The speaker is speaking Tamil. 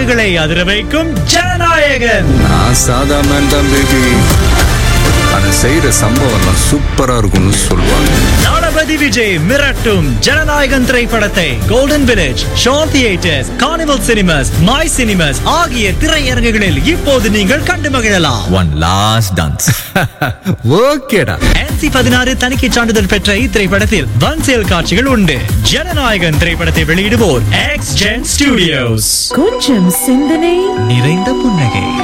உறவுகளை அதிர வைக்கும் ஜனநாயகன் நான் சாதாரண தான் பேபி ஆனா செய்யற சம்பவம்லாம் சூப்பரா இருக்கும்னு சொல்லுவாங்க தளபதி விஜய் மிரட்டும் ஜனநாயகன் திரைப்படத்தை golden village show theatres carnival cinemas my cinemas ஆகிய திரையரங்குகளில் இப்போது நீங்கள் கண்டு மகிழலாம் ஒன் லாஸ்ட் டான்ஸ் ஓகேடா NC பதினாறு தணிக்கை சான்றிதழ் பெற்ற இத்திரைப்படத்தில் வன்செயல் காட்சிகள் உண்டு ஜனநாயகன் திரைப்படத்தை வெளியிடுவோர் எக்ஸ் ஜென் ஸ்டுடியோஸ் கொஞ்சம் சிந்தனை நிறைந்த புன்னகை